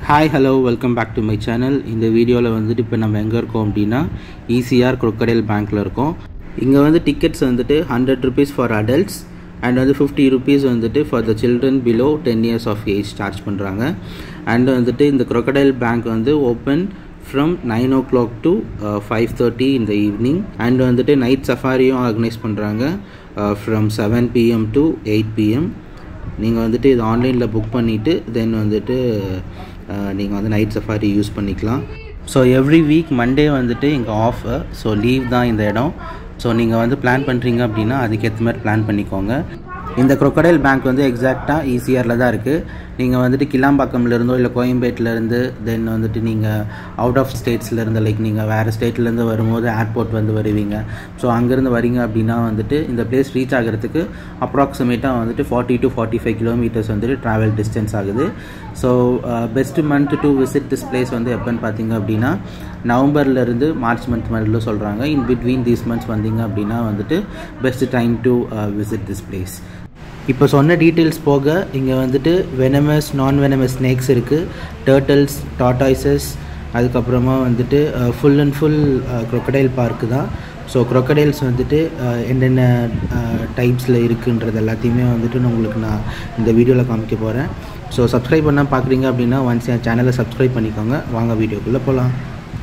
Hi hello welcome back to my channel இந்த வீடியோவில் வந்துட்டு இப்போ நம்ம எங்கே இருக்கோம் அப்படின்னா ஈசிஆர் crocodile பேங்க்கில் இருக்கோம் இங்கே வந்து டிக்கெட்ஸ் வந்துட்டு hundred rupees for adults and வந்து ஃபிஃப்டி ருபீஸ் வந்துட்டு for the children below ten years of age charge பண்ணுறாங்க அண்ட் வந்துட்டு இந்த crocodile பேங்க் வந்து open from nine o'clock to five thirty இந்த ஈவினிங் அண்ட் வந்துட்டு நைட் சஃபாரியும் ஆர்கனைஸ் பண்ணுறாங்க from seven PM to eight PM நீங்கள் வந்துட்டு இது ஆன்லைனில் புக் பண்ணிவிட்டு தென் வந்துட்டு நீங்கள் வந்து நைட் சஃபாரி யூஸ் பண்ணிக்கலாம் ஸோ எவ்ரி வீக் மண்டே வந்துட்டு இங்கே ஆஃபர் ஸோ லீவ் தான் இந்த இடம் ஸோ நீங்கள் வந்து பிளான் பண்ணுறீங்க அப்படின்னா அதுக்கேற்ற மாதிரி பிளான் பண்ணிக்கோங்க இந்த crocodile பேங்க் வந்து எக்ஸாக்டாக ஈசிஆரில் தான் இருக்குது நீங்கள் வந்துட்டு கிளாம்பாக்கம்ல இருந்தோ இல்லை கோயம்பேட்டிலேருந்து தென் வந்துட்டு நீங்கள் அவுட் ஆஃப் ஸ்டேட்ஸ்லேருந்து லைக் நீங்கள் வேறு ஸ்டேட்லேருந்து வரும்போது ஏர்போர்ட் வந்து வருவீங்க ஸோ அங்கேருந்து வரீங்க அப்படின்னா வந்துட்டு இந்த பிளேஸ் ரீச் ஆகிறதுக்கு அப்ராக்சிமேட்டாக வந்துட்டு forty to forty five kilometres வந்துட்டு ட்ராவல் டிஸ்டன்ஸ் ஆகுது so best month to visit this place வந்து எப்போன்னு பார்த்தீங்க அப்படின்னா நவம்பர்லேருந்து மார்ச் மந்த் மாதிரில சொல்கிறாங்க இன் பிட்வீன் தீஸ் மந்த்ஸ் வந்தீங்க அப்படின்னா வந்துட்டு best time to visit this place இப்போ சொன்ன டீட்டெயில்ஸ் போக இங்கே வந்துட்டு வெனமஸ் நான் வெனமஸ் ஸ்னேக்ஸ் இருக்குது டேர்ட்டில்ஸ் டாட்டாய்சஸ் அதுக்கப்புறமா வந்துட்டு full and full crocodile park தான் ஸோ crocodiles வந்துட்டு அஹ், என்னென்ன டைப்ஸில் இருக்குன்றது எல்லாத்தையுமே வந்துட்டு நான் உங்களுக்கு நான் இந்த வீடியோவில் காமிக்க போகிறேன் ஸோ சப்ஸ்கிரைப் பண்ணால் பார்க்குறீங்க அப்படின்னா ஒன்ஸ் என் சேனலை சப்ஸ்கிரைப் பண்ணிக்கோங்க வாங்க வீடியோக்குள்ளே போகலாம்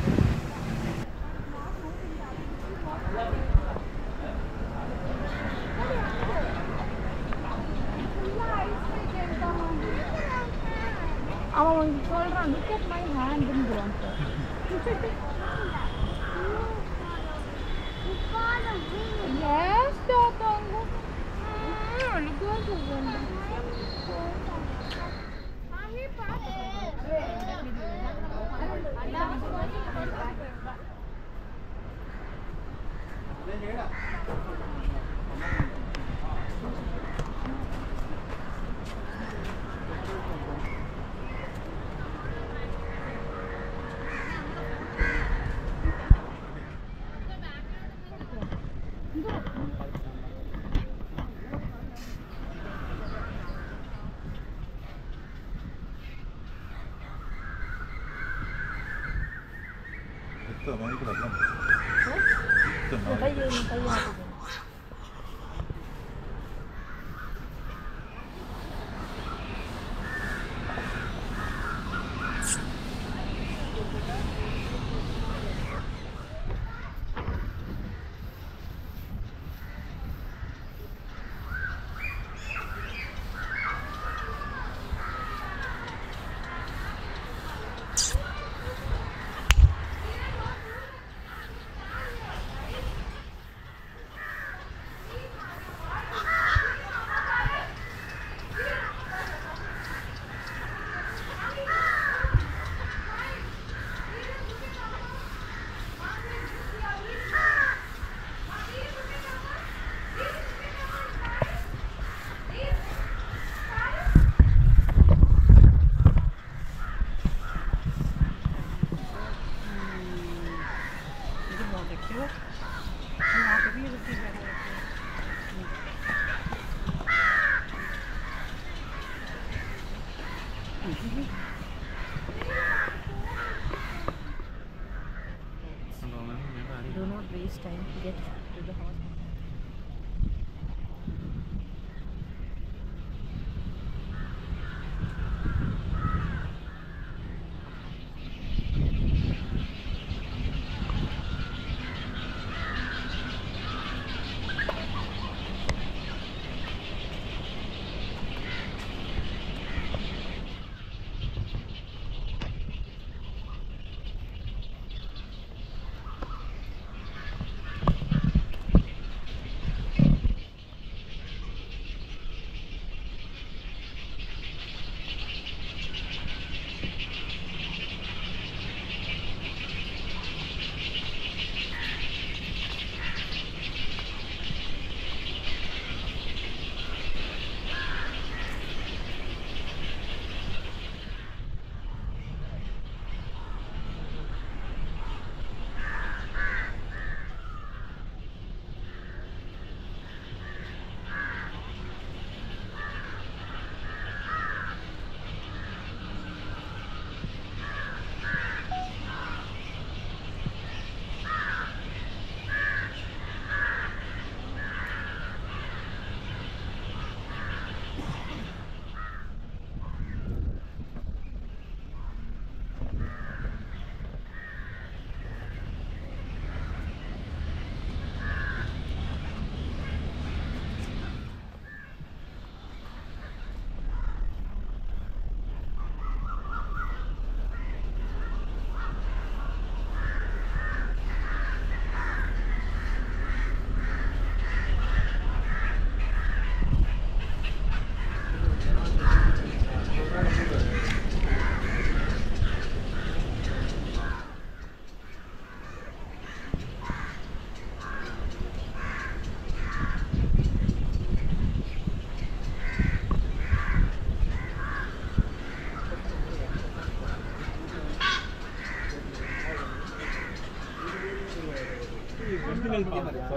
அவன் வந்து சொல்றான் லுக் அட் மை ஹேண்ட்ங்கிறான் எஸ் தாத்தாங்க எனக்கு Do not waste time. Get to the hospital.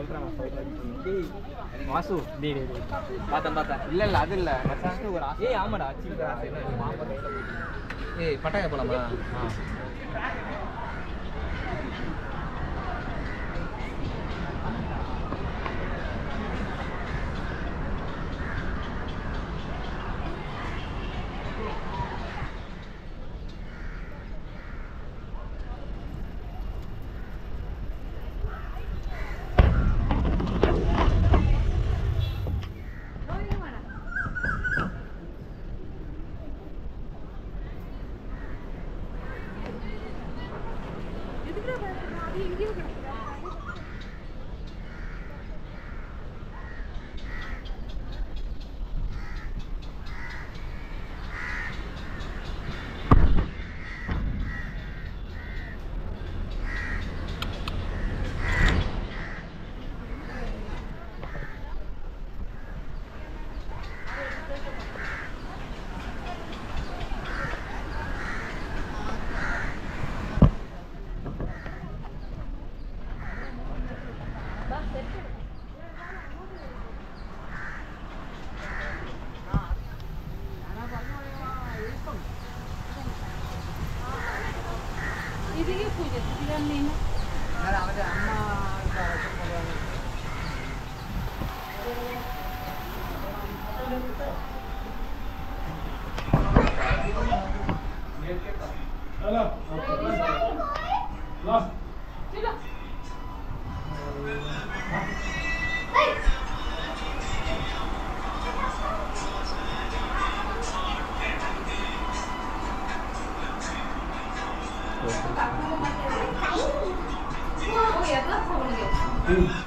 சொல்றேன் டேய் வாசு டேய் டேய் டேய் பார்த்தேன் பார்த்தேன் இல்ல இல்ல அது இல்ல ஃபர்ஸ்ட் ஒரு ஆசை ஏய் ஆமாடா சின்ன ஆசை மாமா கையில ஏய் பட்டாய போலாமா ഇതിಗೆ ಪೂಜೆ ಇದನ್ನ ನೀನು Mm.